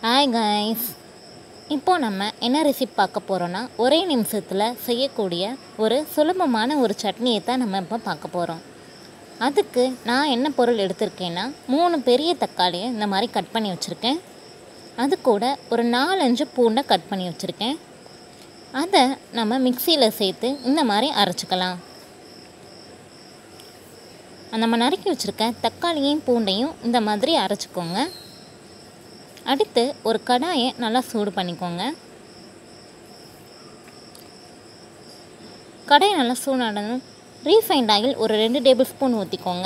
hi guys இப்போ நம்ம என்ன ரெசிபி பார்க்க போகிறோன்னா ஒரே நிமிஷத்தில் செய்யக்கூடிய ஒரு சுலபமான ஒரு சட்னியை தான் நம்ம இப்போ பார்க்க போகிறோம் அதுக்கு நான் என்ன பொருள் எடுத்திருக்கேன்னா மூணு பெரிய தக்காளியை இந்த மாதிரி கட் பண்ணி வச்சுருக்கேன் அது கூட ஒரு நாலஞ்சு பூண்டை கட் பண்ணி வச்சுருக்கேன் அதை நம்ம மிக்சியில் சேர்த்து இந்த மாதிரி அரைச்சிக்கலாம் நம்ம நறுக்கி வச்சுருக்க தக்காளியும் பூண்டையும் இந்த மாதிரி அரைச்சிக்கோங்க அடுத்து ஒரு கடாயை நல்லா சூடு பண்ணிக்கோங்க கடாயை நல்லா சூடானதும் ரீஃபைண்ட் ஆயில் ஒரு ரெண்டு டேபிள் ஸ்பூன் ஊற்றிக்கோங்க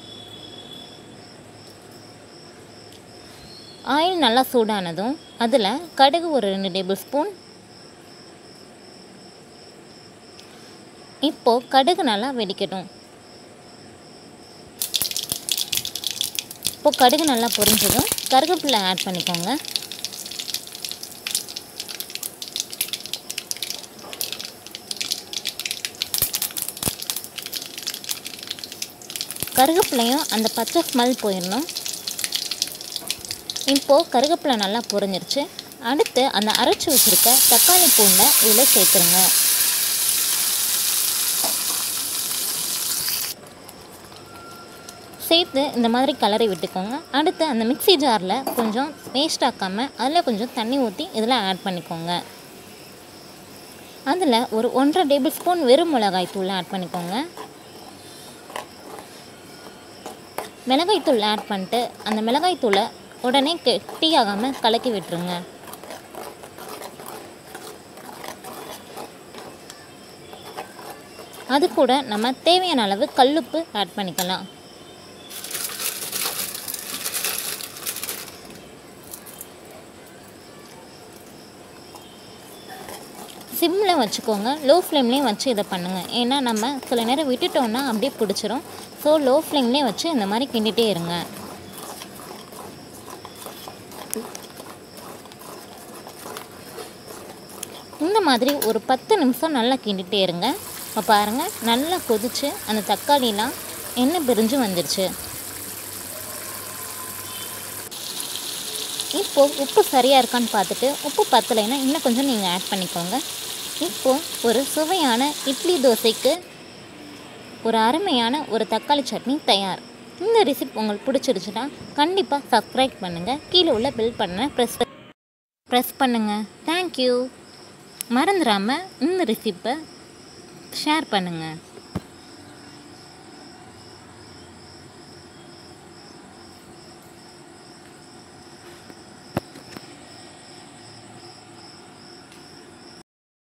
ஆயில் நல்லா சூடானதும் அதில் கடுகு ஒரு ரெண்டு டேபிள் ஸ்பூன் இப்போது கடுகு நல்லா வெடிக்கட்டும் இப்போது கடுகு நல்லா பொரிஞ்சதும் கருவேப்பிலை ஆட் பண்ணிக்கோங்க கருவேப்பிலையும் அந்த பச்சை ஸ்மெல் போயிடணும் இப்போது கருவேப்பிலை நல்லா பொரிஞ்சிருச்சு அடுத்து அந்த அரைச்சி வச்சுருக்க தக்காளி பூண்டை இதில் சேர்த்துருங்க சேர்த்து இந்த மாதிரி கலரி விட்டுக்கோங்க அடுத்து அந்த மிக்ஸி ஜாரில் கொஞ்சம் வேஸ்ட் ஆக்காமல் அதில் கொஞ்சம் தண்ணி ஊற்றி இதில் ஆட் பண்ணிக்கோங்க அதில் ஒரு ஒன்றரை டேபிள் ஸ்பூன் வெறும் மிளகாய் தூள் ஆட் பண்ணிக்கோங்க மிளகாய் தூள் ஆட் பண்ணிட்டு அந்த மிளகாய் தூளை உடனே கெட்டி ஆகாமல் கலக்கி விட்டுருங்க அது கூட நம்ம தேவையான அளவு கல்லுப்பு ஆட் பண்ணிக்கலாம் சிம்மில் வச்சுக்கோங்க லோ ஃப்ளேம்லேயும் வச்சு இதை பண்ணுங்கள் ஏன்னா நம்ம சில நேரம் விட்டுட்டோம்னா அப்படியே பிடிச்சிரும் ஸோ லோ ஃப்ளேம்லேயே வச்சு இந்த மாதிரி கிண்டிகிட்டே இருங்க இந்த மாதிரி ஒரு பத்து நிமிஷம் நல்லா கிண்டிகிட்டே இருங்க இப்போ பாருங்கள் நல்லா கொதிச்சு அந்த தக்காளிலாம் எண்ணெய் பிரிஞ்சு வந்துருச்சு இப்போது உப்பு சரியாக இருக்கான்னு பார்த்துட்டு உப்பு பத்தலைன்னா இன்னும் கொஞ்சம் நீங்கள் ஆட் பண்ணிக்கோங்க இப்போது ஒரு சுவையான இட்லி தோசைக்கு ஒரு அருமையான ஒரு தக்காளி சட்னி தயார் இந்த ரெசிபி உங்களுக்கு பிடிச்சிருச்சுன்னா கண்டிப்பாக சப்ஸ்கிரைப் பண்ணுங்கள் கீழே உள்ள பில் பண்ண ப்ரெஸ் ப்ரெஸ் பண்ணுங்கள் தேங்க்யூ மறந்துடாமல் இந்த ரெசிப்பை ஷேர் பண்ணுங்கள்